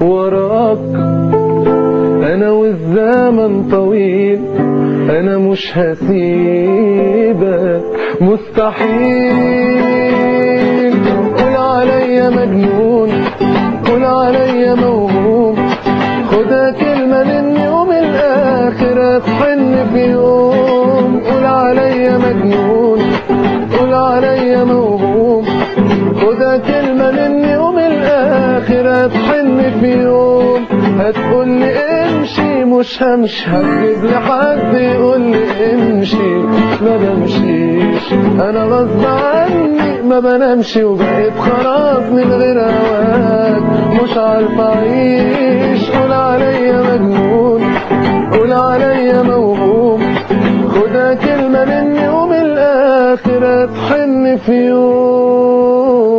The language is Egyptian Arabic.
وراك انا والزمن طويل انا مش هسيبك مستحيل قول عليا مجنون قول عليا موهوم خدها كلمة مني ومن الآخر أتحن في يوم قول عليا مجنون قول عليا موهوم خدها كلمة مني ومن الآخر أتحن في يوم هتقول لي امشي مش همشي هتجيب لي حد يقول لي امشي ما بمشيش انا غصب عني ما بنامش وبقيت خلاص من غير هواك مش عارف اعيش قول عليا مجنون قول عليا موهوم خدها كلمة مني ومن الاخر اتحن في يوم